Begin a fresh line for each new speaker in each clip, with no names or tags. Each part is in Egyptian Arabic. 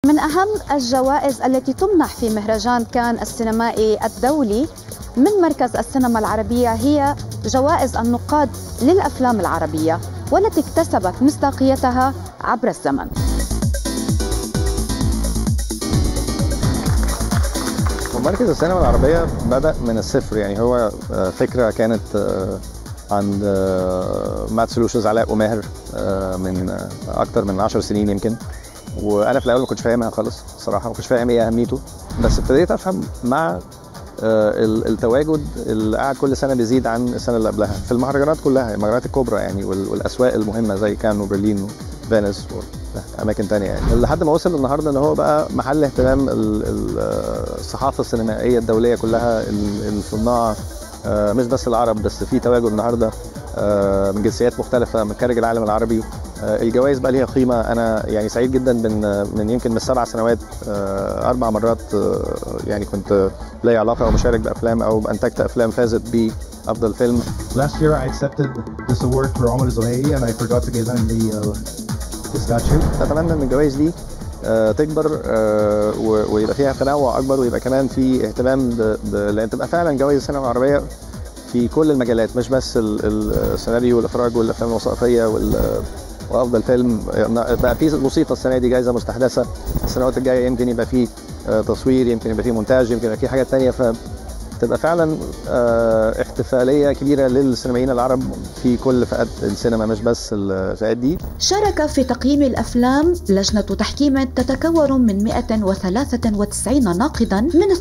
من أهم الجوائز التي تمنح في مهرجان كان السينمائي الدولي من مركز السينما العربية هي جوائز النقاد للأفلام العربية والتي اكتسبت مصداقيتها عبر الزمن
مركز السينما العربية بدأ من الصفر يعني هو فكرة كانت عند مات سولوشنز علاء وماهر من أكتر من 10 سنين يمكن وأنا في الأول ما كنتش فاهمها خالص صراحة ما كنتش فاهم إيه أهميته بس ابتديت أفهم مع التواجد اللي قاعد كل سنه بيزيد عن السنه اللي قبلها في المهرجانات كلها المهرجانات الكبرى يعني والاسواق المهمه زي كان وبرلين وفينيس واماكن تانية يعني لحد ما وصل النهارده ان هو بقى محل اهتمام الصحافه السينمائيه الدوليه كلها الصناع مش بس العرب بس في تواجد النهارده من جنسيات مختلفه من خارج العالم العربي الجوائز بقى ليها قيمه انا يعني سعيد جدا من من يمكن من سبع سنوات اربع مرات يعني كنت لي علاقه او مشارك بافلام او انتجت افلام فازت بافضل فيلم
Last year I accepted this award for Omar Zohei and I forgot to give them the, uh, the statue.
اتمنى ان الجوائز دي تكبر ويبقى فيها تنوع اكبر ويبقى كمان في اهتمام لان تبقى فعلا جوائز السينما العربيه في كل المجالات مش بس السيناريو والاخراج والافلام الوثائقيه وافضل فيلم بقى في موسيقى السنه دي جائزه مستحدثه السنوات الجايه يمكن يبقى في تصوير يمكن يبقى في مونتاج يمكن يبقى في حاجات ثانيه فتبقى فعلا احتفاليه كبيره للسينمائيين العرب في كل فئات السينما مش بس الفئات دي
شارك في تقييم الافلام لجنه تحكيم تتكون من 193 ناقدا من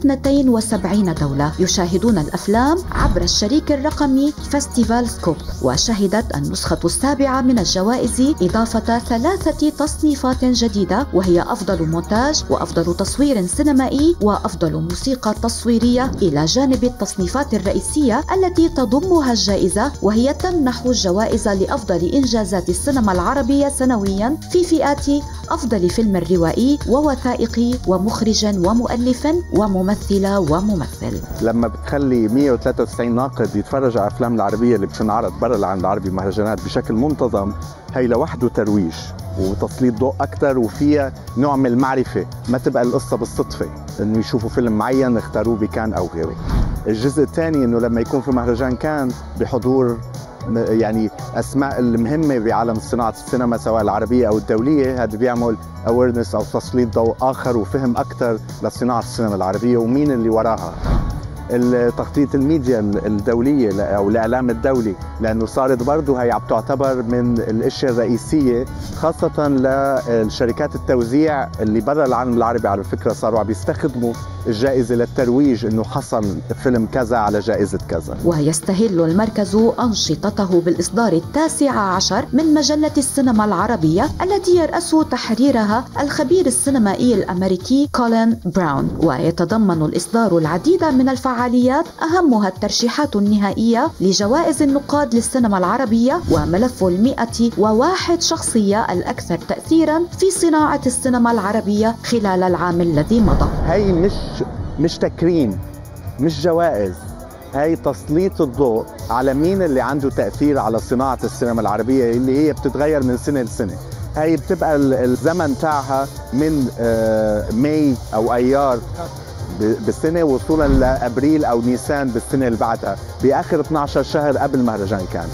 72 دوله يشاهدون الافلام عبر الشريك الرقمي فستيفال سكوب وشهدت النسخه السابعه من الجوائز اضافه ثلاثه تصنيفات جديده وهي افضل مونتاج وافضل تصوير سينمائي وافضل موسيقى تصويريه الى جانب التصنيفات الرئيسيه التي تضمها الجائزه وهي تمنح الجوائز لافضل انجازات السينما العربيه سنويا في فئات افضل فيلم روائي ووثائقي ومخرج ومؤلف وممثله وممثل
لما بتخلي 193 ناقد يتفرج على الافلام العربيه اللي بتنعرض برا العالم العربي مهرجانات بشكل منتظم هي لوحده ترويج وتسليط ضوء اكثر وفيها نوع من المعرفه ما تبقى القصه بالصدفه انه يشوفوا فيلم معين اختاروه بكان او غيره الجزء الثاني انه لما يكون في مهرجان كان بحضور يعني اسماء المهمه بعالم صناعه السينما سواء العربيه او الدوليه هذا بيعمل اويرنس او تسليط ضوء اخر وفهم اكثر لصناعه السينما العربيه ومين اللي وراها تغطية الميديا الدولية أو الإعلام الدولي لأنه صارت برضه هي عم تعتبر من الأشياء الرئيسية خاصة للشركات التوزيع اللي برا العالم العربي على فكرة صاروا عم يستخدموا الجائزة للترويج أنه حصل فيلم كذا على جائزة كذا
ويستهل المركز أنشطته بالإصدار التاسع عشر من مجلة السينما العربية التي يرأس تحريرها الخبير السينمائي الأمريكي كولين براون ويتضمن الإصدار العديد من الفعاليات الفعاليات أهمها الترشيحات النهائية لجوائز النقاد للسينما العربية وملف المئة وواحد شخصية الأكثر تأثيرا في صناعة السينما العربية خلال العام الذي مضى
هي مش مش تكريم مش جوائز هي تسليط الضوء على مين اللي عنده تأثير على صناعة السينما العربية اللي هي بتتغير من سنة لسنة هي بتبقى الزمن تاعها من ماي أو أيار بالسنه وصولا لابريل او نيسان بالسنه اللي بعدها باخر 12 شهر قبل مهرجان كان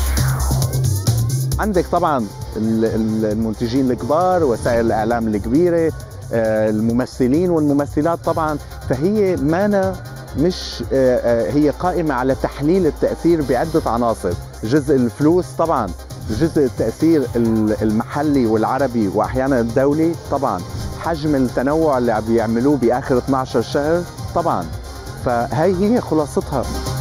عندك طبعا المنتجين الكبار وسائل الاعلام الكبيره الممثلين والممثلات طبعا فهي مانا مش هي قائمه على تحليل التاثير بعده عناصر جزء الفلوس طبعا جزء التاثير المحلي والعربي واحيانا الدولي طبعا حجم التنوع اللي عم بيعملوه باخر 12 شهر طبعا فهي هي خلاصتها